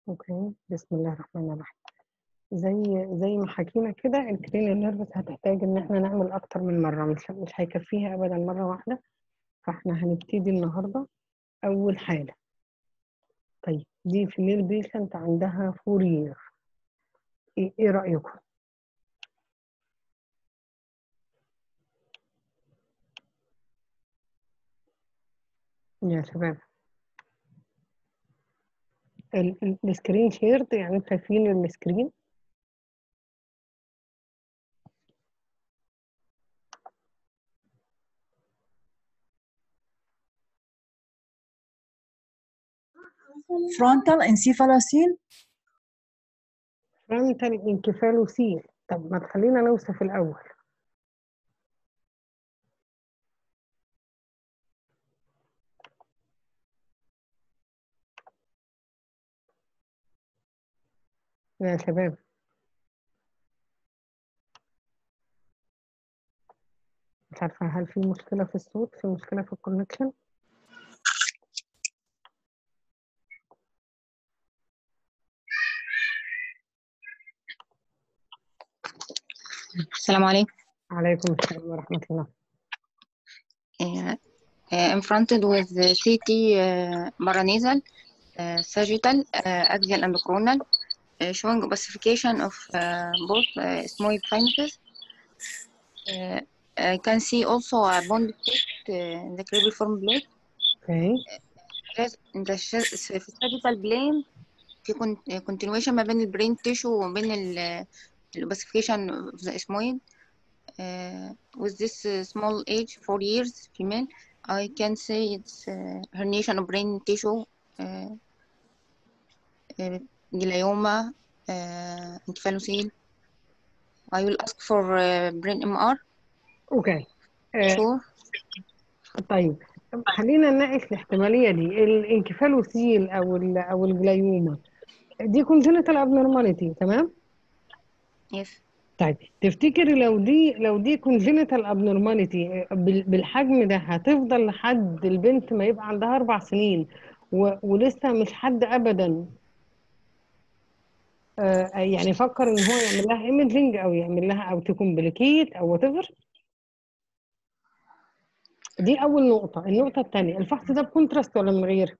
اوكي بسم الله الرحمن الرحيم زي زي ما حكينا كده الكرين نيرفس هتحتاج ان احنا نعمل اكتر من مره مش مش هيكفيها ابدا مره واحده فاحنا هنبتدي النهارده اول حاله طيب دي فيميل بيشنت عندها فور يير ايه, إيه رايكم يا شباب ال- ال- السكرين شيرد يعني انتوا شايفين السكرين frontal encephalocele فرونتال انكفالوسيل طب ما تخلينا نوصف الاول يا شباب مش عارفة هل في مشكلة في الصوت في مشكلة في الكونكشن السلام عليكم عليكم السلام ورحمة الله Uh, uh, confronted with the CT uh, paranasal, uh, sagittal, uh, axial and coronal, uh, showing opacification of uh, both uh, ethmoid sinuses. Uh, I can see also a bond defect uh, in the cribriform plate. اوكي Whereas in the sh- في الساجيتال plane في con- continuation ما بين البرين تيشو وما بين ال opacification of the ethmoid. Uh, with this uh, small age, four years, female, I can say it's uh, herniation of brain tissue, uh, uh, glioma, uh, encephalocele. I will ask for uh, brain MR. اوكي آه Sure. طيب خلينا نناقش الاحتمالية دي الانكفالوسيل او ال او الجلايوما دي كونجنتال ابنورماليتي تمام Yes. طيب تفتكري لو دي لو دي كونجنتال ابنورماليتي بالحجم ده هتفضل لحد البنت ما يبقى عندها اربع سنين و... ولسه مش حد ابدا آه يعني فكر ان هو يعمل لها ايمجنج او يعمل لها او تكومبليكيت او وات ايفر دي اول نقطه النقطه الثانيه الفحص ده بكونتراست ولا من غير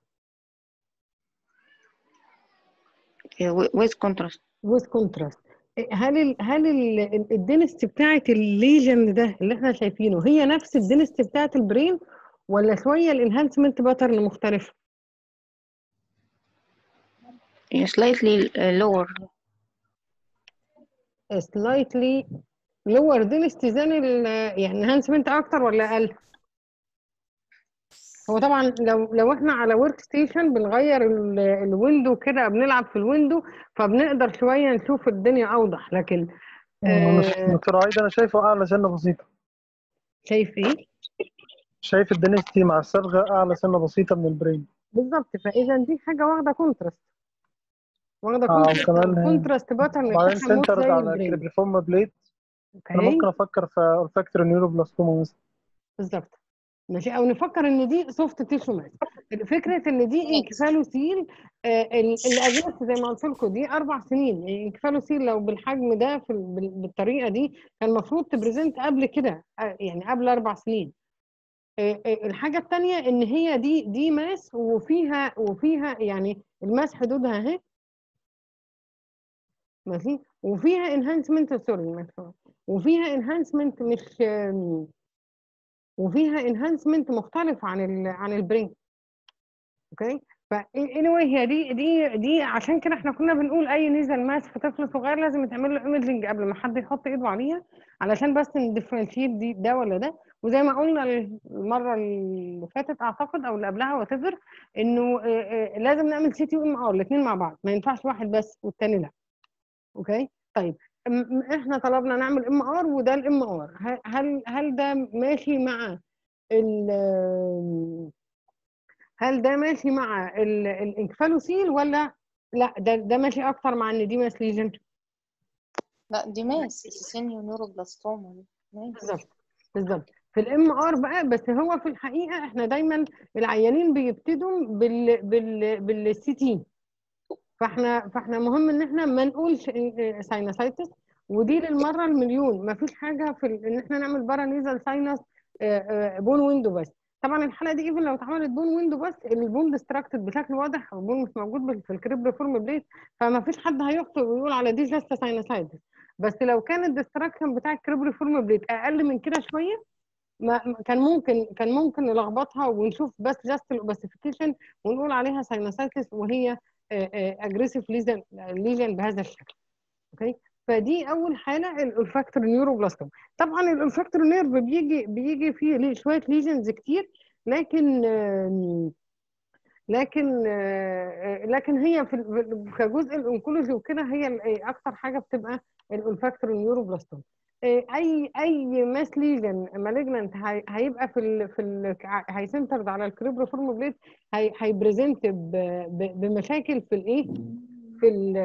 Uh, with- with contrast. ويز كونتراست هل ال هل ال الدنست بتاعت الليجن ده اللي احنا شايفينه هي نفس الدنست بتاعت البرين ولا شويه الانهانسمنت باترن مختلف Uh, slightly uh, lower. سلايتلي لور دنست زان ال يعني انهانسمنت اكتر ولا اقل هو طبعا لو لو احنا على ورك ستيشن بنغير ال- الويندو كده بنلعب في الويندو فبنقدر شويه نشوف الدنيا اوضح لكن مش آه دكتور عايدة أنا شايفه أعلى سنة بسيطة شايف ايه شايف الدنستي مع الصبغة أعلى سنة بسيطة من البرين بالظبط فاذا دي حاجه واخده كونتراست واخده آه، كونتراست وكمان- كونتراست باترن وبعدين بتاعها موت سنترد زي على البرين كريبريفورم بليت أنا اوكي ممكن أفكر في أولفاكتور نيوروبلاستوما مثلا بالظبط ماشي او نفكر ان دي سوفت تيشو ماس فكره ان دي انكفالوسيل آه، ال- الاجنس زي ما قلت لكم دي اربع سنين انكفالوسيل لو بالحجم ده في ال- بال- بالطريقه دي كان المفروض تبريزنت قبل كده آه، يعني قبل اربع سنين آه، آه، الحاجه الثانيه ان هي دي دي ماس وفيها وفيها يعني الماس حدودها اهي ماشي وفيها انهانسمنت سوري وفيها انهانسمنت مش آم، وفيها انهانسمنت مختلف عن ال عن البرين اوكي ف anyway هي دي دي دي عشان كده احنا كنا بنقول اي نزل ماس في طفل صغير لازم يتعمل له ايمجنج قبل ما حد يحط ايده عليها علشان بس نديفرنشيت دي ده ولا ده وزي ما قلنا المره اللي فاتت اعتقد او اللي قبلها وات ايفر انه آه، آه، لازم نعمل سي تي وام ار الاثنين مع بعض ما ينفعش واحد بس والتاني لا اوكي طيب م- م- احنا طلبنا نعمل ام ار وده الام ار هل هل ده ماشي مع ال هل ده ماشي مع ال- الانكفالوسيل ولا لا ده ده ماشي اكتر مع ان دي ماس ليجن لا دي ماس سيسينيو نيوروبلاستوما دي ماس بالظبط بالظبط في الام ار بقى بس هو في الحقيقه احنا دايما العيانين بيبتدوا بال بال بالسي تي فاحنا فاحنا مهم ان احنا ما نقولش ساينوسايتس ودي للمره المليون ما فيش حاجه في ال- ان احنا نعمل بارانيزال ساينس بون ويندو بس طبعا الحاله دي ايفن لو اتعملت بون ويندو بس البون ديستراكتد بشكل واضح والبون مش موجود بال- في الكريب ريفورم بليت فما فيش حد هيخطئ ويقول على دي جاست ساينوسايتس بس لو كان الديستراكشن بتاع الكريب ريفورم بليت اقل من كده شويه ما ما- كان ممكن كان ممكن نلخبطها ونشوف بس جاست الاوباسيفيكيشن ونقول عليها ساينوسايتس وهي اجريسيف ليجن ليجن بهذا الشكل اوكي فدي اول حاله الالفاكتور نيوروبلاستوم طبعا الالفاكتور نيرف بيجي بيجي فيه ليه شويه ليجنز كتير لكن آم، لكن آه، لكن هي في ال- كجزء الانكولوجي وكده هي ال- اكتر حاجه بتبقى الالفاكتور نيوروبلاستوم اي اي ماس ليجن مالجنانت هيبقى في ال في ال هيسنترد على الكريب ريفورم بليت هيبريزنت بمشاكل في الايه في ال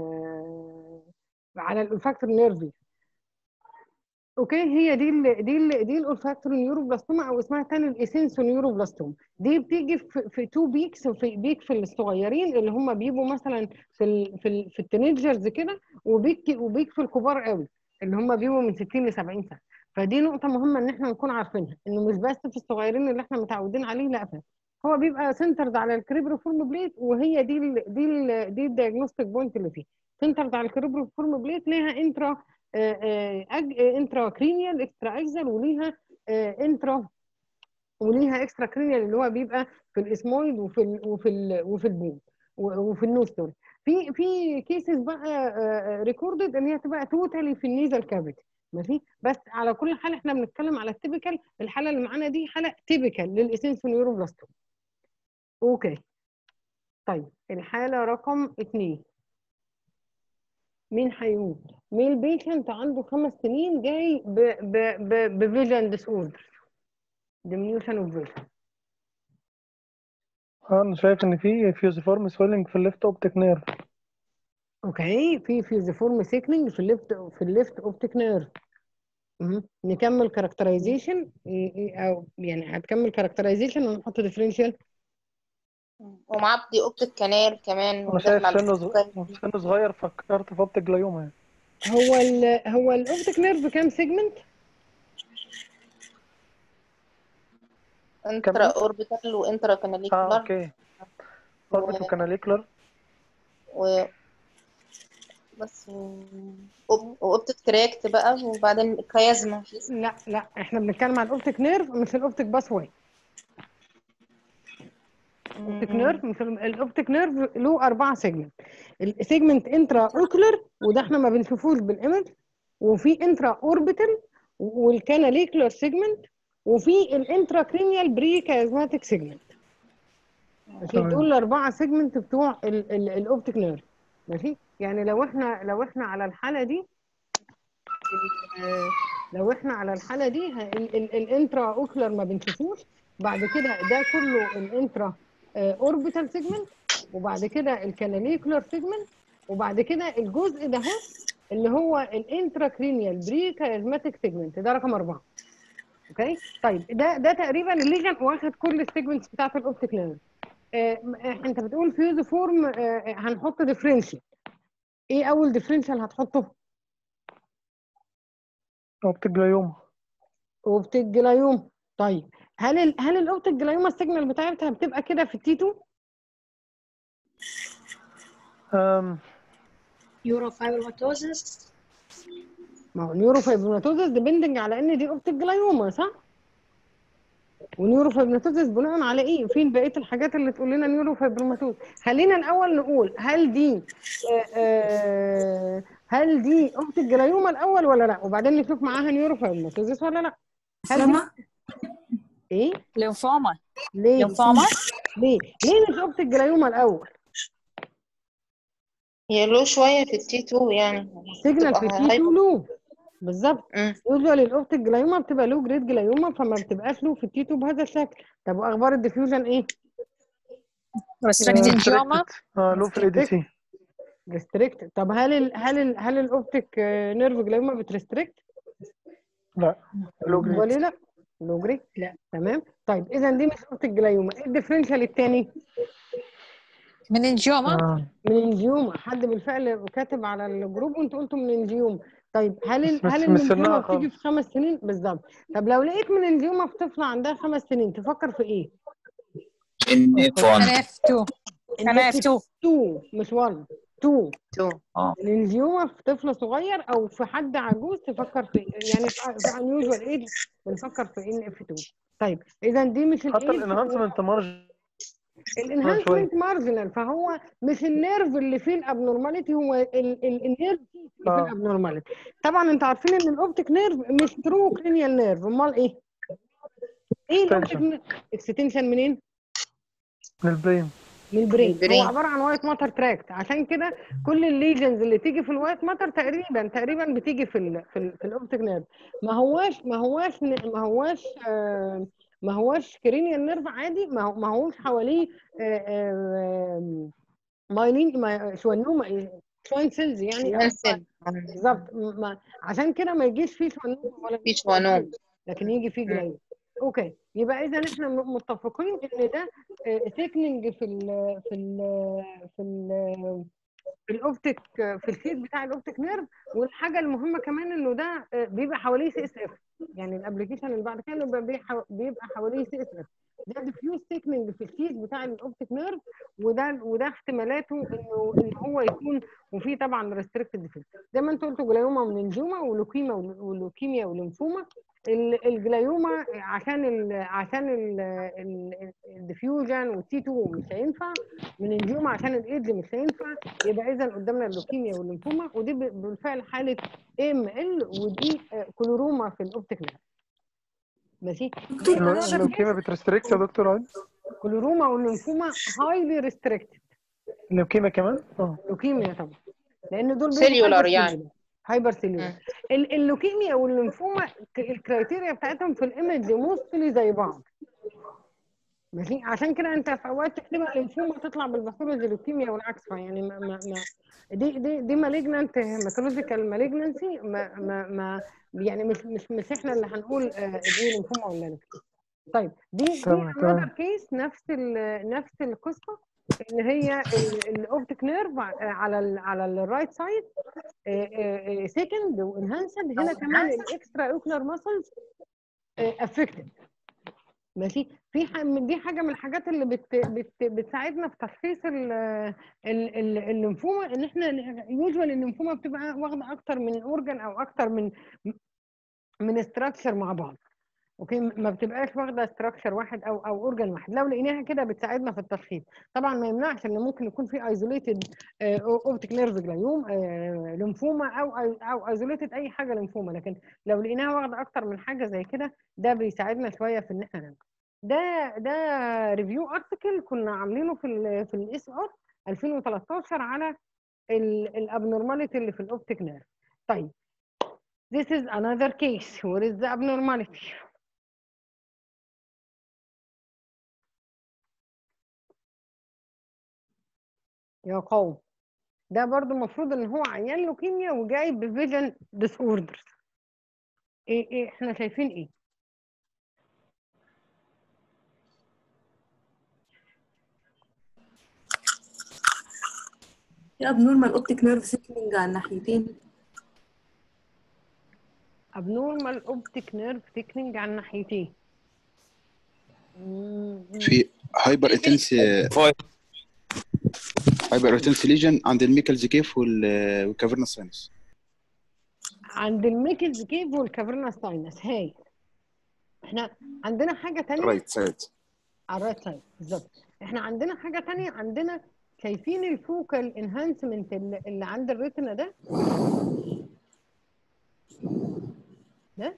على الالفاكتور نيرفي اوكي هي دي ال دي ال دي الالفاكتور نيوروبلاستوما او اسمها تاني الاسينسو نيوروبلاستوما دي بتيجي في في تو بيكس في بيك في الصغيرين اللي هم بيبقوا مثلا في ال في ال في التينيجرز كده وبيك وبيك في الكبار قوي اللي هم بيبقوا من 60 ل 70 سنه فدي نقطه مهمه ان احنا نكون عارفينها انه مش بس في الصغيرين اللي احنا متعودين عليه لا فهم. هو بيبقى سنترد على الكريب ريفورم بليت وهي دي ال دي ال دي الدايجنوستيك بوينت اللي فيه سنترد على الكريب ريفورم بليت ليها انترا انترا كرينيال اكسترا اكزل وليها انترا وليها اكسترا كرينيال اللي هو بيبقى في الاسمويد وفي ال وفي ال وفي البون وفي النوز سوري في في كيسز بقى ريكوردد ان هي تبقى توتالي في النيزل كافيتي ماشي بس على كل حال احنا بنتكلم على التيبيكال الحاله اللي معانا دي حاله تيبيكال للاسينسو نيوروبلاستوم اوكي طيب الحاله رقم اثنين مين هيموت؟ ميل بيشنت عنده خمس سنين جاي ب ب ب بفيجن ديس اوردر ديمينيوشن اوف فيجن انا شايف ان في فيوزيفورم سويلنج في الليفت اوبتيك نيرف اوكي في فيوزيفورم سيكنينج في الليفت في الليفت اوبتيك نيرف نكمل كاركترايزيشن او يعني هتكمل كاركترايزيشن ونحط ديفرنشال ومعاه دي اوبتيك كانال كمان انا شايف وداخل على سنه صغير السكر. سنه صغير فكرت في اوبتيك جلايوما يعني هو ال هو الاوبتيك نيرف كام سيجمنت؟ انترا اوربيتال وانترا اه كاناليكولار اوكي اوربيتو كاناليكولر و بس و- واوبتيك تراكت بقى وبعدين كيازما لا لا احنا بنتكلم عن الاوبتيك نيرف مش الاوبتيك باس واي الاوبتيك نيرف مش ال- الاوبتيك نيرف له اربعه سيجمنت السيجمنت انترا اوكلر وده احنا ما بنشوفوش بالايمج وفي انترا اوربيتال والكاناليكولار سيجمنت وفي الانترا كرينيال بري كازماتيك سيجمنت ماشي تمام. دول الاربعه سيجمنت بتوع ال- ال- الاوبتيك نيرف ماشي يعني لو احنا لو احنا على الحاله دي ال- لو احنا على الحاله دي ه- ال- ال- الانترا اوكلر ما بنشوفوش بعد كده ده كله الانترا اوربيتال سيجمنت وبعد كده الكاناليكولار سيجمنت وبعد كده الجزء ده هو اللي هو الانترا كرينيال بري كازماتيك سيجمنت ده رقم اربعه اوكي طيب ده ده تقريبا الليجن واخد كل السيجمنتس بتاعت الاوبتيك نيرف آه انت بتقول فيوز فورم آه هنحط ديفرنشال ايه اول ديفرنشال هتحطه اوبتيك جلايوما اوبتيك جلايوم طيب هل ال هل الاوبتيك جلايوما السيجنال بتاعتها بتبقى كده في التي 2 أم يوروفايبروماتوزس ما هو نيوروفايبروماتوزس ديبندنج على ان دي اوبتيك جلايوما صح ونيوروفايبروماتوزس بناء على ايه فين بقيه الحاجات اللي تقول لنا نيوروفايبروماتوز خلينا الاول نقول هل دي آه آه هل دي اوبتيك جلايوما الاول ولا لا وبعدين نشوف معاها نيوروفايبروماتوزس ولا لا هل دي لما ايه لينفوما ليه لينفوما ليه ليه مش اوبتيك جلايوما الاول هي له شوية في التي 2 يعني سيجنال في بتبقى تي 2 هايبر. لو بالظبط مم. يوجوالي الاوبتيك جلايوما بتبقى لو جريد جلايوما فما بتبقاش له في التي 2 بهذا الشكل طب واخبار الديفيوجن ايه؟ ريستريكتد جوما اه لو في الاي دي سي ريستريكت طب هل ال هل ال هل الاوبتيك نيرف جلايوما بتريستريكت؟ لا لو جريد ولا لا؟ لو جريد لا تمام طيب اذا دي مش اوبتيك جلايوما ايه الديفرنشال الثاني؟ من الجومة اه مننجيوما حد بالفعل كاتب على الجروب وانتوا قلتوا مننجيوما طيب هل ال- مش- هل مش المننجيوما سنها بتيجي في خمس سنين بالظبط طب لو لقيت مننجيوما في طفله عندها خمس سنين تفكر في ايه؟ ان اف 1 أنا F2 أنا إن F2 2 مش 1 2 تو مننجيوما في طفل صغير او في حد عجوز تفكر في يعني في في unusual ايج بنفكر في ان اف 2 طيب اذا دي مش حتى الايج الانهانسمنت مارج الانهانسمنت مارجنال فهو مش النيرف اللي فيه الابنورماليتي هو ال- ال- النيرف اللي فيه آه. الابنورماليتي طبعا انتوا عارفين ان الاوبتيك نيرف مش ترو كرينيال نيرف امال ايه؟ ايه الاوبتيك Extension. اكستنشن منين؟ من البرين من البرين من البرين. هو عباره عن وايت ماتر تراكت عشان كده كل الليجنز اللي تيجي في الوايت ماتر تقريبا تقريبا بتيجي في ال في, ال في الاوبتيك نيرف ما هواش ما هواش ن- ما هواش آه ما هواش كرينيال نيرف عادي ما هو ما هوش حواليه آه آه مايلين ما شوانوما شوين سيلز يعني وانسل بالظبط م- ما عشان كده ما يجيش فيه شوانوما ولا في شوانوم لكن يجي فيه مم. جلايد اوكي يبقى اذا احنا م- متفقين ان ده ثيكننج في ال في ال في ال في الاوبتيك في الفيد بتاع الاوبتيك نيرف والحاجه المهمه كمان انه ده آه، بيبقى حواليه سي اس اف يعني الابلكيشن اللي بعد كده بيبقى بيحو- بيبقى حواليه سي اس اف ده ديفيوز ثيكننج في الفيد بتاع الاوبتيك نيرف وده وده احتمالاته انه ان هو يكون وفي طبعا ريستريكتد فيد زي ما انت قلت جلايوما وننجوما ولوكيما ولوكيميا وليمفوما ال- الجلايوما عشان ال عشان الديفيوجن والتي 2 مش هينفع من الجيوما عشان الايدز مش هينفع يبقى اذا قدامنا اللوكيميا والليمفوما ودي ب- بالفعل حاله ام ال ودي آه، كلوروما في الاوبتيك نيرف ماشي دي another اللوكيميا بترستريكت يا دكتور عادل كلوروما والليمفوما هايلي ريستريكتد اللوكيميا كمان اه لوكيميا طبعا لان دول Cellular يعني. هايبر سيلولار اللوكيميا والليمفوما ك- الكرايتيريا بتاعتهم في الايمج موستلي زي بعض ماشي عشان كده انت في اوقات تكتبها ليمفوما تطلع بالباثولوجي لوكيميا والعكس يعني ما ما ما دي دي دي مالجنانت هيماتولوجيكال مالجنانسي ما ما ما يعني مش مش مش احنا اللي هنقول آه، دي ليمفوما ولا لا طيب دي دي تمام، انذر تمام. كيس نفس ال- نفس القصه ان هي الاوبتيك نيرف على ال على الرايت سايد سكند وانهانسد هنا كمان الاكسترا اوكلر ماسلز افكتد ماشي في ح- من- دي حاجه من الحاجات اللي بت بت بتساعدنا في تشخيص ال- ال- ال- الليمفوما ان احنا يوجوال الليمفوما بتبقى واخده اكتر من اورجان او اكتر من من استراكشر مع بعض اوكي ما بتبقاش واخده استراكشر واحد او او اورجان واحد لو لقيناها كده بتساعدنا في التشخيص طبعا ما يمنعش ان ممكن يكون في ايزوليتد اوبتيك نيرف جلايوم ليمفوما او او ايزوليتد اي حاجه ليمفوما لكن لو لقيناها واخده اكتر من حاجه زي كده ده بيساعدنا شويه في ان احنا نعمل ده ده ريفيو ارتكل كنا عاملينه في ال في الاس ار 2013 على الابنورماليتي اللي في الاوبتيك نيرف طيب This is another case. What is the abnormality? يا قوم ده برضو المفروض ان هو عيان لوكيميا وجاي بفيجن ديس اوردرز ايه ايه احنا شايفين ايه في abnormal optic nerve thickening على الناحيتين abnormal optic nerve thickening على الناحيتين مم، في هايبر انتنس هايبر انتنس ليجن عند الميكلز كيف وال- والكافيرنا ساينس عند الميكلز كيف والكافرنا ساينس هاي احنا عندنا حاجه تانية رايت سايد على الرايت سايد بالظبط احنا عندنا حاجه تانية عندنا شايفين الفوكال انهانسمنت اللي, اللي عند الريتنا ده ده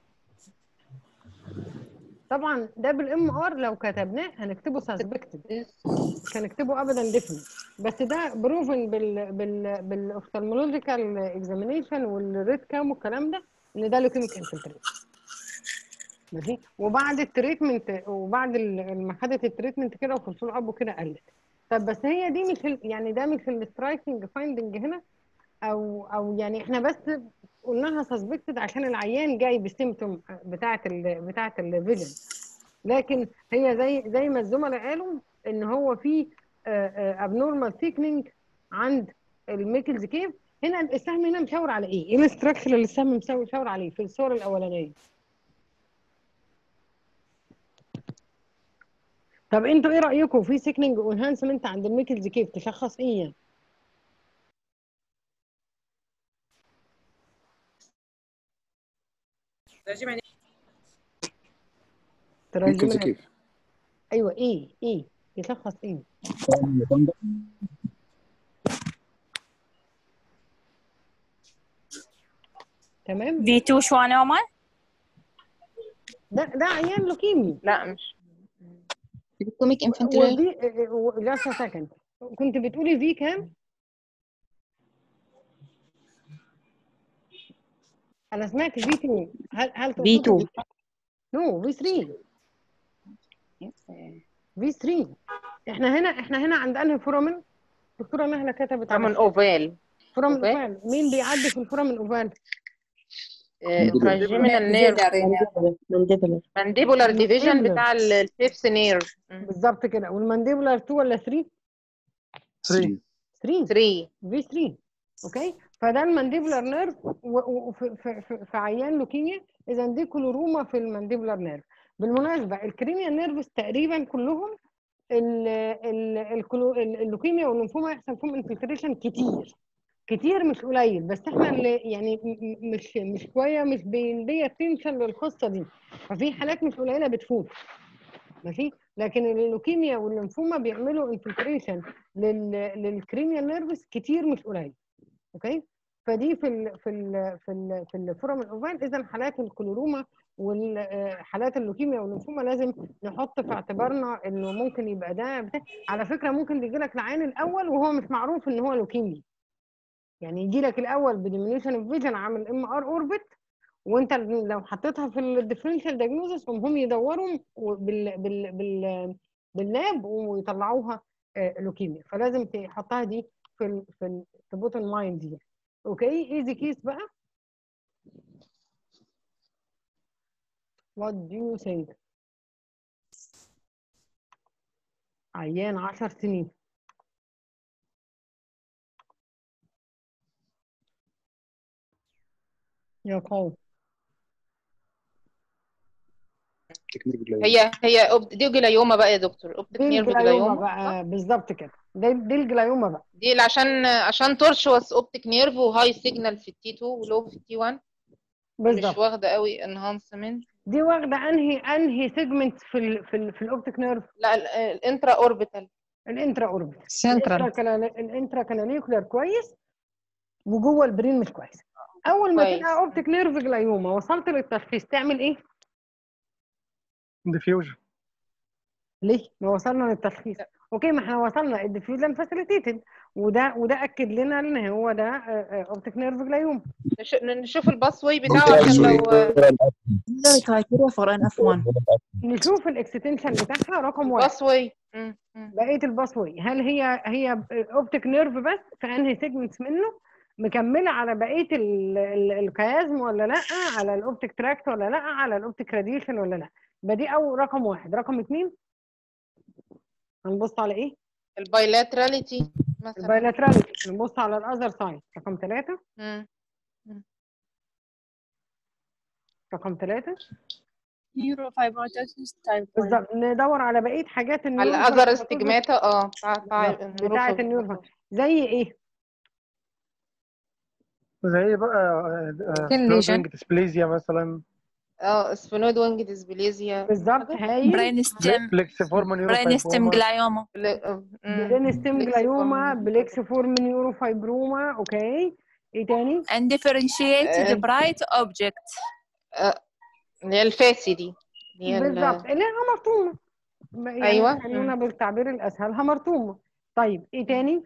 طبعا ده بالام ار لو كتبناه هنكتبه سسبكتد مش هنكتبه ابدا ديفنت بس ده بروفن بال بال بالاوفتالمولوجيكال اكزامينيشن والريد كام والكلام ده ان ده لوكيميك انفلتريشن ماشي وبعد التريتمنت وبعد ال- ما خدت التريتمنت كده وفصول اب وكده قلت طب بس هي دي مش ال- يعني ده مش السترايكنج فايندنج هنا او او يعني احنا بس قلناها سسبكتد عشان العيان جاي بالسيمتوم بتاعه ال بتاعه الفيجن لكن هي زي زي ما الزملاء قالوا ان هو في ابنورمال ثيكنينج عند الميكلز كيف هنا السهم هنا مشاور على ايه؟ ايه الاستراكشر اللي السهم مشاور مشاور عليه في الصوره الاولانيه؟ طب انتوا ايه رايكم في سيكنينج وانهانسمنت عند الميكلز كيف تشخص ايه يعني؟ ممكن تراجمنا كيف ايوه ايه ايه يشخص ايه؟ تمام في 2 شوانوما ده ده عيان لوكيمي لا مش ليكوميك انفانتيلاي وفي جاست سكند كنت بتقولي في كام؟ انا سمعت في 2 هل هل في 2 نو في 3 في 3 احنا هنا احنا هنا عند انهي فورامين؟ دكتوره نهله كتبت من على اوفال فورامين أوفال. اوفال مين بيعدي في الفورامين اوفال؟ تراجيمينال نيرف مانديبلر مانديبولار ديفيجن Mandibular. بتاع الفيفث نيرف بالظبط كده والمانديبولار 2 ولا 3 3 3 3 في 3 اوكي فده المانديبولار نيرف وفي في, في, في عيان لوكيميا اذا دي كلوروما في المانديبولار نيرف بالمناسبه الكرينيال نيرفز تقريبا كلهم ال ال الكلو- ال- اللوكيميا والليمفوما يحصل فيهم انفلتريشن كتير كتير مش قليل بس احنا اللي يعني م- م- مش مش شويه مش بندي اتنشن للقصه دي ففي حالات مش قليله بتفوت ماشي لكن اللوكيميا والليمفوما بيعملوا انفلتريشن للكرينيال نيرفز كتير مش قليل اوكي فدي في ال في ال في ال في الفورم الاوفال اذا حالات الكلوروما والحالات اللوكيميا والليمفوما لازم نحط في اعتبارنا انه ممكن يبقى ده بتاع. على فكره ممكن يجي لك العين الاول وهو مش معروف ان هو لوكيميا يعني يجي لك الاول بديمينيشن اوف فيجن عامل ام ار اوربت وانت لو حطيتها في الديفرنشال دايجنوزس هم يدوروا بال بال بال باللاب ويطلعوها آه، لوكيميا فلازم تحطها دي في ال في ال في بوتن مايند دي اوكي ايزي كيس بقى what do you say عيان 10 سنين يا قوم تكنيك جلايوما. هي هي أوب- دي جلايوما بقى يا دكتور اوبتيك دي نيرف الجلايوما جلايوما بقى بالظبط كده دي, دي الجلايوما بقى دي اللي عشان عشان تورشوس اوبتيك نيرف وهاي سيجنال في التي 2 ولو في التي 1 مش بالظبط واخده قوي انهانسمنت دي واخده انهي انهي سيجمنت في ال في ال في الاوبتيك نيرف لا ال- الانترا اوربيتال الانترا اوربيتال سنترال الانترا كاناليكولار كويس وجوه البرين مش كويس اول ما كويس. تلقى اوبتيك نيرف جلايوما وصلت للتشخيص تعمل ايه ديفيوجن ليه ما وصلنا للتشخيص اوكي ما احنا وصلنا الديفيوجن فاسيليتيتد وده وده اكد لنا ان هو ده اوبتيك نيرف جلايوما نش- نشوف الباس واي بتاعه عشان لو criteria for an F1 نشوف الاكستنشن بتاعها رقم واحد الباس واي بقيه الباس واي هل هي هي اوبتيك نيرف بس في انهي سيجمنتس منه مكمله على بقيه ال- ال- الكيازم ولا لا على الاوبتيك تراكت ولا لا على الاوبتيك راديشن ولا لا يبقى دي اول رقم واحد رقم اثنين هنبص على ايه البايلاتراليتي مثلا البايلاتراليتي نبص على الاذر سايد رقم ثلاثة مم. رقم ثلاثة neurofibromatosis type 1 بالظبط ندور على بقيه حاجات على النيورو الاذر فايبروماتوزس استجماتا اه بتاع بتاع بالظبط، بتاعه النيورو النيوروفايبروماتوز. زي ايه زي بقى lesion. ديسبليزيا مثلا اه سفينويد وينج ديسبليزيا بالظبط هايل brain stem فليكسيفورم brain stem glioma برين ستيم جلايوما بليكس فورم نيورو فايبروما اوكي ايه تاني and differentiated آه. bright object اللي هي الفاسي دي اللي هي ال- بالظبط اللي هي همرطومه يعني أيوة. خلونا بالتعبير الاسهل همرطومه طيب ايه تاني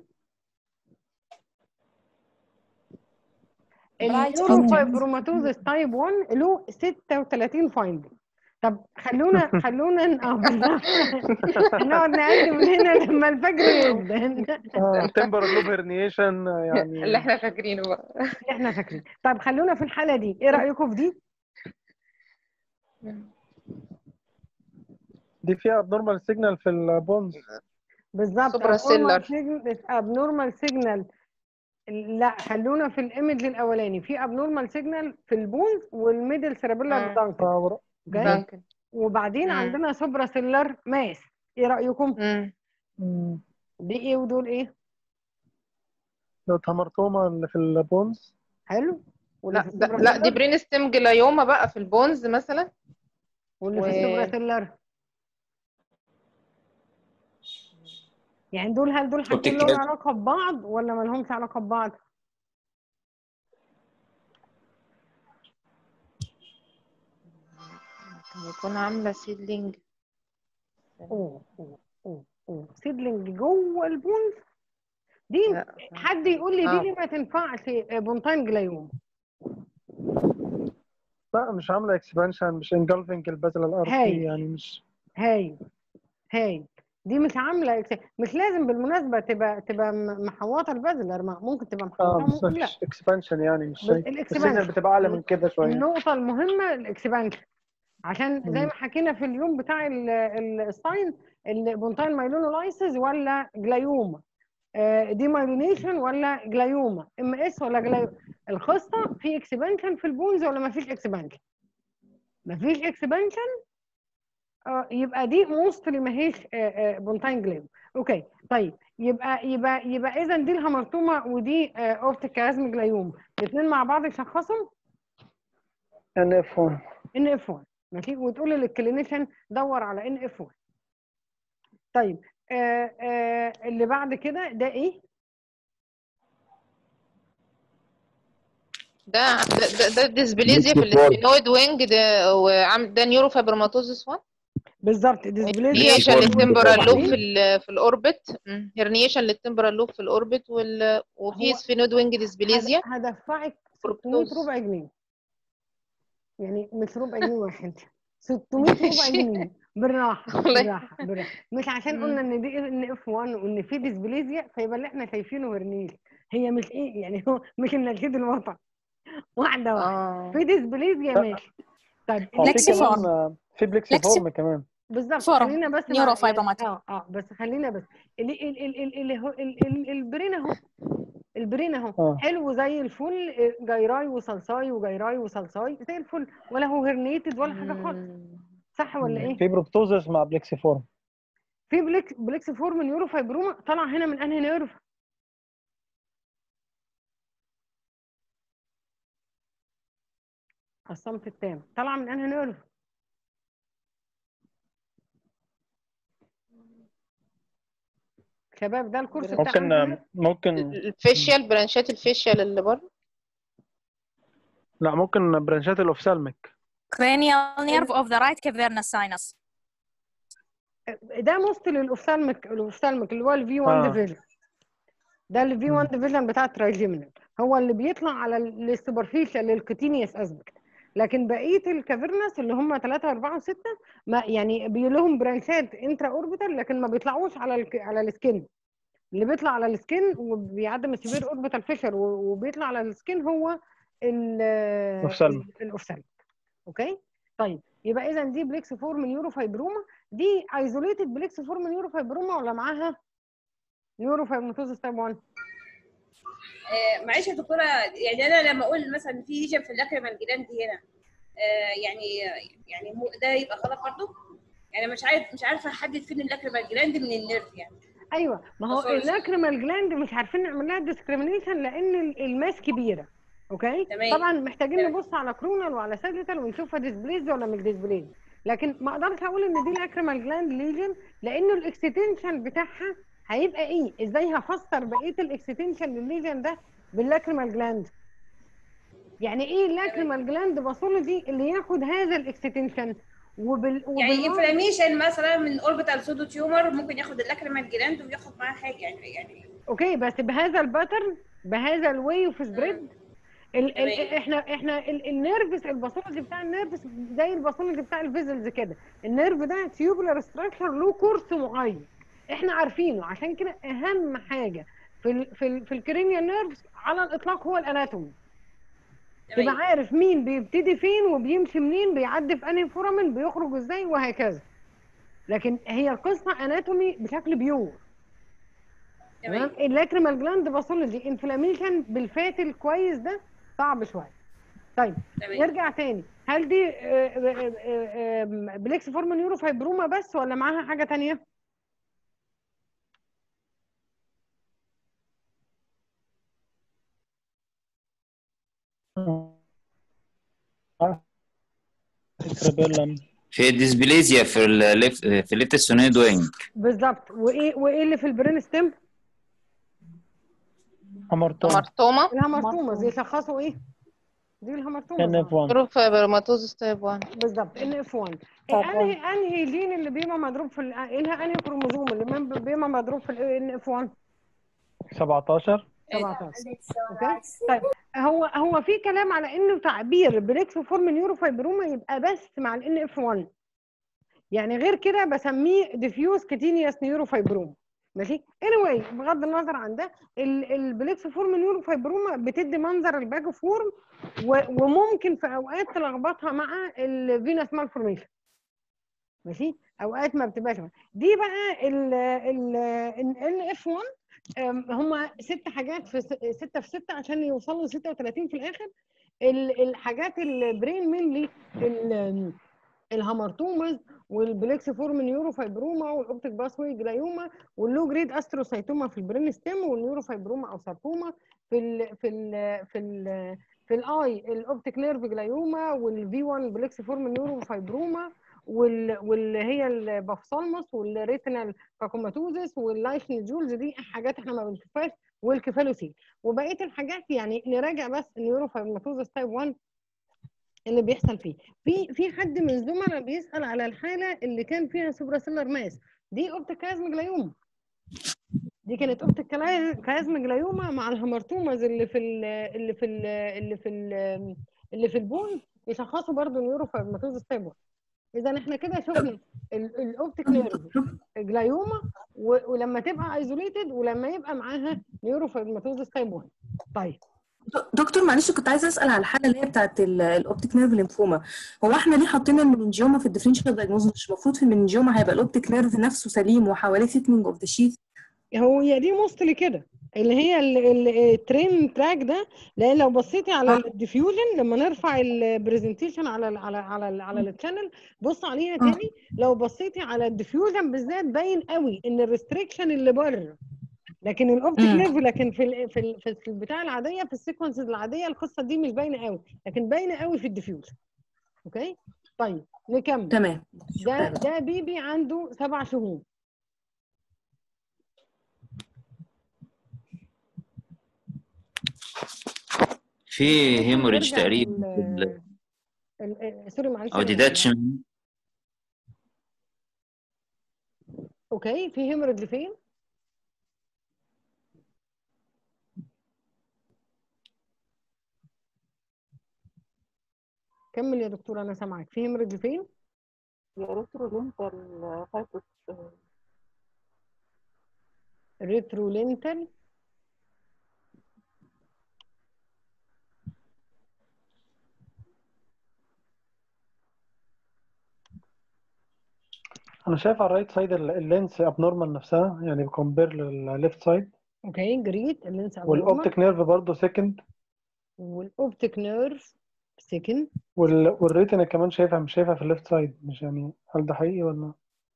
النيورو فايبروماتوزس تايب 1 له 36 فايندنج طب خلونا خلونا ن- اه بالظبط نقعد نعد من هنا لما الفجر يبدا تمبر لوب هرنيشن يعني اللي احنا فاكرينه بقى اللي احنا فاكرين طب خلونا في الحاله دي ايه رايكم في دي دي فيها ابنورمال سيجنال في البونز بالظبط سوبرا سيلر ابنورمال سيجنال لا خلونا في الايمج الاولاني في ابنورمال سيجنال في البونز والميدل سيربيلار مم. دانكل اوكي دانكن وبعدين مم. عندنا سوبرا سيلر ماس ايه رايكم مم. مم. دي ايه ودول ايه لو تمرتوما اللي في البونز حلو واللي لا في ده السوبرا لا دي سيلر برين ستيم جلايوما بقى في البونز مثلا واللي و- في السوبرا سيلر يعني دول هل دول حاجتين لهم كده. علاقه ببعض ولا ما لهمش علاقه ببعض ممكن يكون عاملة سيدلينج اوه اوه اوه اوه سيدلينج جوه البونز دي لا. حد يقول لي آه. دي ليه ما تنفعش بونتاين جلايوم لا مش عامله اكسبانشن مش انجلفنج البازل الارضي هاي. يعني مش هاي هاي دي مش عامله إكس- مش لازم بالمناسبه تبقى تبقى م- محوطه البازلر ما ممكن تبقى اه محوطه بس ممكن لا مش اكسبانشن يعني مش بس شيء الاكسبانشن. السيجنال بتبقى اعلى من كده شويه النقطه المهمه الاكسبانشن عشان زي مم. ما حكينا في اليوم بتاع ال- ال- الساين البونتاين مايلونولايسيس ولا جلايوما آه، دي مايلونيشن ولا جلايوما ام اس ولا جلايوما القصه في اكسبانشن في البونز ولا ما فيش اكسبانشن ما فيش اكسبانشن اه يبقى دي موستلي ما هيش بونتاين جلايوما اوكي طيب يبقى يبقى يبقى اذا دي الهمرتومه ودي اوبتيك ازم جلايوما الاثنين مع بعض يشخصهم ان اف 1 ان اف 1 ماشي وتقول للكلينيشن دور على ان اف 1 طيب آه آه اللي بعد كده ده ايه ده ده ده, ده ديسبليزيا في Mixed form. السفينويد وينج ده وعم ده نيورو فايبروماتوزيس 1 بالظبط ديسبليزيا هرنيشن form. للتمبرال لوب وبعدين في ال في الاوربت هرنيشن للتمبرال لوب في الاوربت وال وفي هو سفينويد وينج ديسبليزيا هد- هدفعك 600 بروبتوز ربع جنيه يعني مش ربع جنيه واحد 600 ربع ماشي جنيه بالراحه والله بالراحه بالراحه مش عشان قلنا مم. ان دي ان اف 1 وان في ديسبليزيا فيبقى اللي احنا شايفينه هرنيش هي مش ايه يعني هو مش النشيد الوطني واحده واحده اه في ديسبليزيا لا ماشي طيب هو في لكسي كمان فورم آه، في بليكسي لكسي فورم كمان بالظبط فورم خلينا بس مع نيورو يعني فايبروماتوز اه اه بس خلينا بس ال ال ال ال ال هو- ال ال البرين اهو البرين اهو اه حلو زي الفل آه، جيراي وصلصاي وجيراي وصلصاي زي الفل ولا هو هرنيتد ولا حاجه خالص مم. صح ولا مم. ايه؟ في بروبتوزس مع بليكسي فورم في بليكس بليكس فورم نيورو فايبروما طلع هنا من انهي نيرف؟ الصمت التام طلع من انهي نيرف؟ شباب ده الكورس بتاع ممكن انهي نيرف؟ آه، ممكن الفيشيال برانشات الفيشيال اللي بره لا ممكن برانشات الاوفسالميك cranial nerve of the right cavernous sinus ده موستل الاوفثالميك الاوفثالميك اللي هو الفي 1 اه ديفيجن ده الفي 1 ديفيجن بتاع الترايجيمينال هو اللي بيطلع على السوبرفيشال للكوتينيوس اسبكت لكن بقيه الكافيرنس اللي هم 3 4 و6 ما يعني بي لهم برانشات انترا اوربيتال لكن ما بيطلعوش على ال على السكين اللي بيطلع على السكين وبيعدي من السيفير اوربيتال فيشر وبيطلع على السكين هو اوفسالميك الاوفثالميك اوكي طيب يبقى اذا دي بليكس فورم نيورو فايبروما دي ايزوليتد بليكس فورم نيورو فايبروما ولا معاها نيورو فايبروماتوزس تايب 1 آه، معلش يا دكتوره يعني انا لما اقول مثلا في ليجن في اللاكريمال جلاند هنا آه، يعني يعني مو- ده يبقى غلط برضه يعني مش عارف مش عارفه احدد فين اللاكريمال جلاند من النيرف يعني ايوه ما هو خلاص. اللاكريمال جلاند مش عارفين نعمل لها ديسكريميشن لان ال- الماس كبيره اوكي تمام. طبعا محتاجين تمام. نبص على كرونال وعلى ساجيتال ونشوفها ديسبليز ولا مش ديسبليز لكن ما اقدرش اقول ان دي لاكريمال جلاند ليجن لانه الاكستنشن بتاعها هيبقى ايه ازاي هفسر بقيه الاكستنشن للليجن ده باللاكريمال جلاند يعني ايه اللاكريمال جلاند باثولوجي اللي ياخد هذا الاكستنشن وبال يعني وبالمرة- انفلاميشن مثلا من اوربيتال سودو تيومر ممكن ياخد اللاكريمال جلاند وياخد معاه حاجه يعني يعني اوكي بس بهذا الباترن بهذا الواي اوف سبريد ال ال تمام. احنا احنا ال- النيرفس الباثولوجي بتاع النيرفس زي الباثولوجي بتاع الفيزلز كده النيرف ده تيوبولار ستراكشر له كورس معين احنا عارفينه عشان كده اهم حاجه في ال في ال في الكرينيال نيرفز على الاطلاق هو الاناتومي تبقى تمام عارف مين بيبتدي فين وبيمشي منين بيعدي في انهي فورامين بيخرج ازاي وهكذا لكن هي القصه اناتومي بشكل بيور تمام اللاكريمال جلاند باثولوجي انفلاميشن بالفات الكويس ده صعب شويه طيب تمام. نرجع تاني هل دي آه، آه، آه، آه، بليكس فورم نيورو فايبروما بس ولا معاها حاجه تانية سيربيلم في ديسبليزيا في الليفت في الليفت السونيد وينج بالظبط وايه وايه اللي في البرين ستيم امرتوم مرتومة الهامرتومز يشخصوا ايه دي الهامرتومز ان اف 1 نيوروفايبروماتوزس تايب 1 بالظبط ان اف 1 طب انهي انهي جين اللي بيبقى مضروب في ال- انهي انهي كروموزوم اللي من- بيبقى مضروب في الان اف 1 17 17 اوكي طيب هو هو في كلام على انه تعبير بريكس فورم نيوروفايبروما يبقى بس مع الان اف 1 يعني غير كده بسميه ديفيوز كتينيوس نيوروفايبروما ماشي anyway بغض النظر عن ده ال- البليكس فورم نيوروفايبروما بتدي منظر الباجو فورم و- وممكن في اوقات تلخبطها مع الفينس مالفورميشن ماشي اوقات ما بتبقاش دي بقى ال ال ال اف 1 هم ست حاجات في س- ستة في ستة عشان يوصلوا ل 36 في الاخر ال- الحاجات البرين مينلي الهامرتومز والبليكس فورم نيوروفايبروما والاوبتيك باسوي جلايوما واللو جريد استروسايتوما في البرين ستيم والنيوروفايبروما او ساركوما في ال في ال في ال في الاي الاوبتيك نيرف جلايوما والفي 1 بليكس فورم نيوروفايبروما وال واللي هي البافسالموس والريتينال كاكوماتوزس واللايشن جولز دي حاجات احنا ما بنشوفهاش والكفالوسيل وبقيه الحاجات يعني نراجع بس النيوروفايبروماتوزس تايب 1 اللي بيحصل فيه في في حد من الزملاء بيسال على الحاله اللي كان فيها سوبراسيلر ماس دي اوبتيكازم جلايوما دي كانت اوبتيكازم جلايوما مع الهامرتومز اللي في ال اللي في ال اللي في ال اللي في البون يشخصوا برضه نيوروفايبروماتوزس تايب 1 اذا احنا كده شفنا ال- الاوبتيك نيرف جلايوما و- ولما تبقى ايزوليتد ولما يبقى معاها نيوروفايبروماتوزس تايب 1 طيب دكتور معلش كنت عايزه اسال على الحاله اللي هي بتاعت ال- الاوبتيك نيرف ليمفوما هو احنا ليه حاطين المننجيوما في الديفرنشال دايجنوز مش المفروض في المننجيوما هيبقى الاوبتيك نيرف نفسه سليم وحواليه ثيكنينج اوف ذا شيث هو هي دي موستلي كده اللي هي الترين تراك ده لان لو بصيتي على الديفيوجن لما نرفع البرزنتيشن على ال على على ال على التشانل بص عليها تاني لو بصيتي على الديفيوجن بالذات باين قوي ان الريستريكشن اللي بره لكن الاوبتيك مم. نيرف لكن في ال في ال في البتاع العاديه في السيكونسز العاديه القصه دي مش باينه قوي لكن باينه قوي في الديفيوجن اوكي طيب نكمل تمام ده ده بيبي عنده سبع شهور في هيموريدج نرجع تقريبا لل- ال- ال- سوري معلش او أنا- ديتاتشمنت اوكي في هيموريدج فين؟ كمل يا دكتور انا سامعك في هيموريدج فين؟ يا ريترولينتال فايبروس ريترولينتال انا شايف على الرايت سايد اللينس ابنورمال نفسها يعني كومبير للليفت سايد اوكي جريت اللينس والاوبتيك نيرف برضه سكند والاوبتيك نيرف سكند والريتنا كمان شايفها مش شايفها في الليفت سايد مش يعني هل ده حقيقي ولا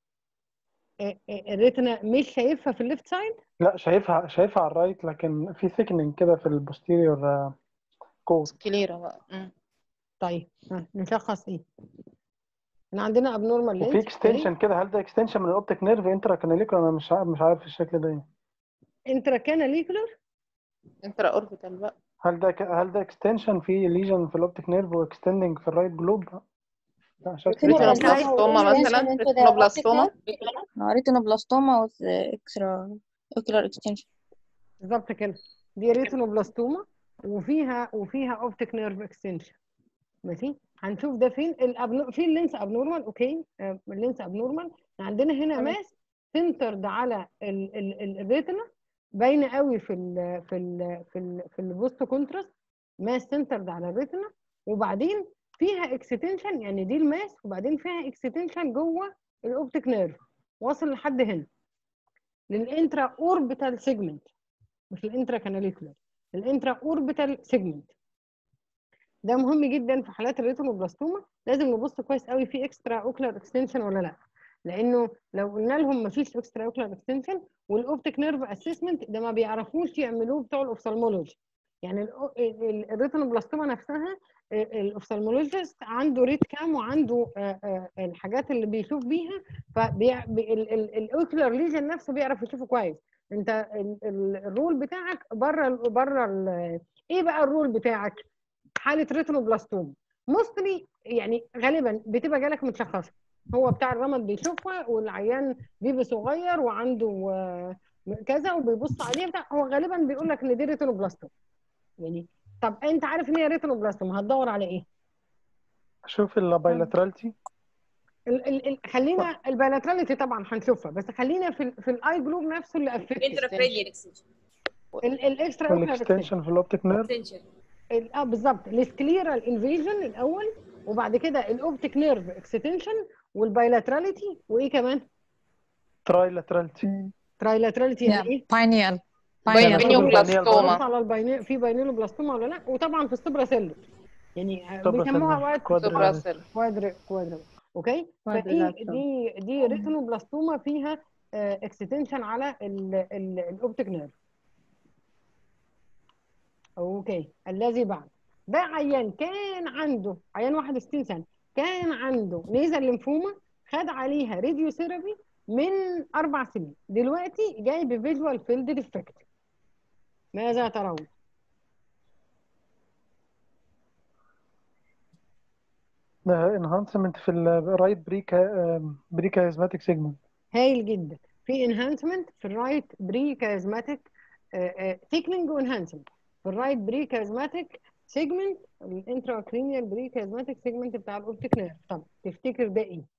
الريتنا مش شايفها في الليفت سايد لا شايفها شايفها على الرايت لكن في ثيكنينج كده في البوستيريور كوز كليرة بقى مم. طيب ها، نشخص ايه؟ احنا عندنا ابنورمال وفي لينس اكستنشن كده هل ده اكستنشن من الاوبتيك نيرف انترا كاناليكولار انا مش عارف مش عارف الشكل ده ايه انترا كاناليكولر انترا اوربيتال بقى هل ده ك... هل ده اكستنشن في ليجن في الاوبتيك نيرف واكستندنج في الرايت جلوب لا شكل ريتينوبلاستوما مثلا ريتينوبلاستوما ريتينوبلاستوما with extra ocular extension بالظبط كده دي ريتينوبلاستوما وفيها وفيها اوبتيك نيرف اكستنشن ماشي هنشوف ده فين الأبنو... في اللينس ابنورمال اوكي آه، اللينس ابنورمال عندنا هنا ماس سنترد على ال... ال... ال... الريتنا باينه قوي في ال... في ال... في ال... في البوست كونتراست ماس سنترد على الريتنا وبعدين فيها اكستنشن يعني دي الماس وبعدين فيها اكستنشن جوه الاوبتيك نيرف واصل لحد هنا للانترا اوربيتال سيجمنت مش الانترا كاناليكولار الانترا اوربيتال سيجمنت ده مهم جدا في حالات الريتينوبلاستوما لازم نبص كويس قوي في اكسترا اوكلر اكستنشن ولا لا لانه لو قلنا لهم ما فيش اكسترا اوكلر اكستنشن والاوبتيك نيرف اسسمنت ده ما بيعرفوش يعملوه بتوع الاوفثالمولوجي يعني الريتينوبلاستوما نفسها الاوفثالمولوجيست عنده ريت كام وعنده آه، آه، الحاجات اللي بيشوف بيها فالاوكلر ليجن نفسه بيعرف يشوفه كويس انت ال- ال- الرول بتاعك بره بره ايه بقى الرول بتاعك حاله ريتينوبلاستوما موستلي يعني غالبا بتبقى جالك متشخصه هو بتاع الرمد بيشوفها والعيان بيبي صغير وعنده آه، كذا وبيبص عليه بتاع هو غالبا بيقول لك ان دي ريتينوبلاستوما يعني طب انت عارف ان هي ريتينوبلاستوما هتدور على ايه؟ شوف البايلاترالتي ال ال ال خلينا البايلاتراليتي طبعا هنشوفها بس خلينا في ال في الاي جلوب نفسه اللي افكت انترافرينيال اكستنشن الاكسترا والاكستنشن في الاوبتيك نيرف اكستنشن ال- اه بالظبط السكليرال انفيجن الاول وبعد كده الاوبتيك نيرف اكستنشن والبايلاتراليتي وايه كمان؟ ترايلاترالتي ترايلاتراليتي يعني ايه؟ باينيال باينيوبلاستوما بص على البايني في باينيلوبلاستوما ولا لا وطبعا في السوبرا سيلر يعني سوبرا بيسموها سيلر. وقت كوادر- سوبراسيل كوادر كوادر اوكي فدي كوادريلاترال. دي دي ريتينوبلاستوما فيها اكستنشن على الاوبتيك نيرف اوكي الذي بعد ده عيان كان عنده عيان 61 سنه كان عنده نيزل ليمفوما خد عليها راديو ثيرابي من اربع سنين دلوقتي جاي بفيجوال فيلد ديفكت ماذا ترون؟ ده انهانسمنت في الرايت بريكا بريكازماتيك سيجمنت هايل جدا في انهانسمنت في الرايت بري كازماتيك ثيكنينج وانهانسمنت في الرايت بري كازماتيك سيجمنت الانتراكرينيال بري كازماتيك سيجمنت بتاع الاوبتيك نيرف طب تفتكر ده ايه؟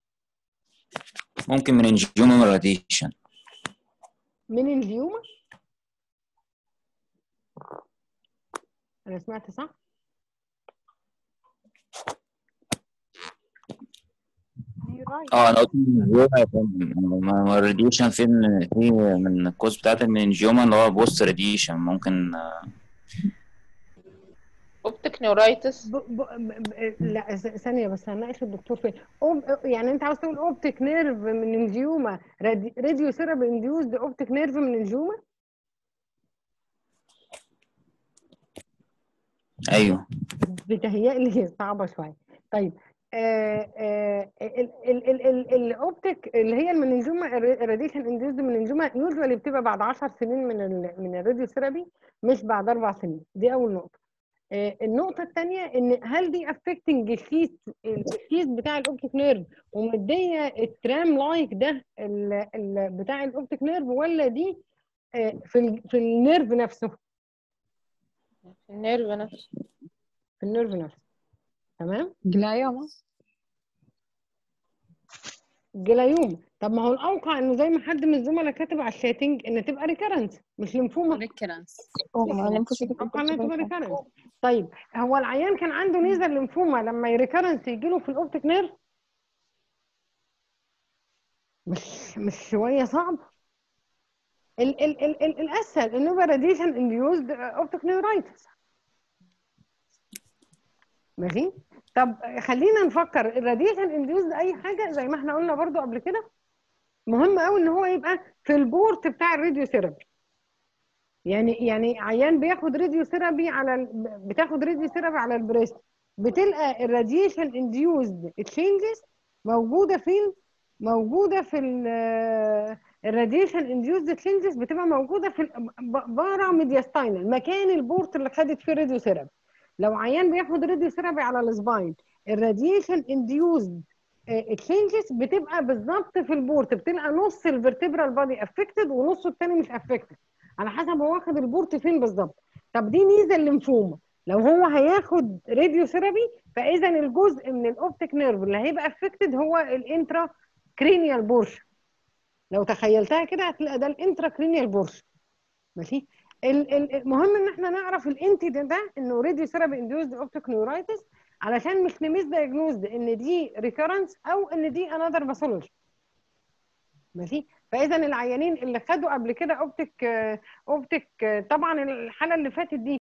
ممكن من انجيوم راديشن من الجيوما انا سمعت صح؟ اه انا قلت راديشن في في من الكوز بتاعت المنجيوما اللي هو بوست راديشن ممكن آه، اوبتيك نيورايتس ب... ب... ب... لا ث- ثانية بس هناقش الدكتور فين أوب... يعني انت عاوز تقول اوبتيك نيرف من انجيوما رادي... راديو ثيرابي انديوزد اوبتيك نيرف من انجيوما ايوه بتهيألي صعبة شوية طيب آه آه ال ال ال ال الاوبتيك اللي هي المننجوما الراديشن انديوزد مننجوما يوجوالي بتبقى بعد 10 سنين من ال من الراديو ثيرابي مش بعد اربع سنين دي اول نقطة آه، النقطة الثانية إن هل دي افكتنج الشيت الشيت بتاع الأوبتيك نيرف ومدية الترام لايك ده ال ال بتاع الأوبتيك نيرف ولا دي آه، في ال في النيرف نفسه النيرف نفسه في النيرف نفسه تمام جلايوما جلايوم طب ما هو الأوقع إنه زي ما حد من الزملاء كاتب على الشاتنج إن تبقى ريكرنس مش ليمفوما ريكرنس أوقع إنها تبقى ريكرنس طيب هو العيان كان عنده نيزل ليمفوما لما يريكرنس يجي له في الأوبتيك نيرف مش مش شوية صعب ال ال ال ال الاسهل انه يبقى راديشن انديوزد اوبتيك نيورايتس ماشي طب خلينا نفكر الراديشن انديوزد اي حاجه زي ما احنا قلنا برضو قبل كده مهم قوي ان هو يبقى في البورت بتاع الراديو ثيرابي يعني يعني عيان بياخد راديو ثيرابي على ال... بتاخد راديو ثيرابي على البريست بتلقى الراديشن انديوزد تشينجز موجوده فين موجوده في الراديشن انديوزد تشينجز بتبقى موجوده في بارا ميدياستاينال مكان البورت اللي خدت فيه راديو ثيرابي لو عيان بياخد راديو ثيرابي على السباين الراديشن انديوزد تشينجز بتبقى بالظبط في البورت بتلقى نص الفرتبرال بادي افكتد ونصه الثاني مش افكتد على حسب هو واخد البورت فين بالظبط طب دي ميزه الليمفوما لو هو هياخد راديو ثيرابي فاذا الجزء من الاوبتيك نيرف اللي هيبقى افكتد هو الانترا كرينيال بورشن لو تخيلتها كده هتلاقي ده الانترا كرينيال بورشن ماشي المهم ان احنا نعرف الانتي ده, ده انه راديو ثيرابي انديوزد اوبتيك نيورايتس علشان مش نميز دايجنوزد ان دي ريكورنس او ان دي انذر باثولوجي ماشي فاذا العيانين اللي خدوا قبل كده اوبتيك اوبتيك طبعا الحاله اللي فاتت دي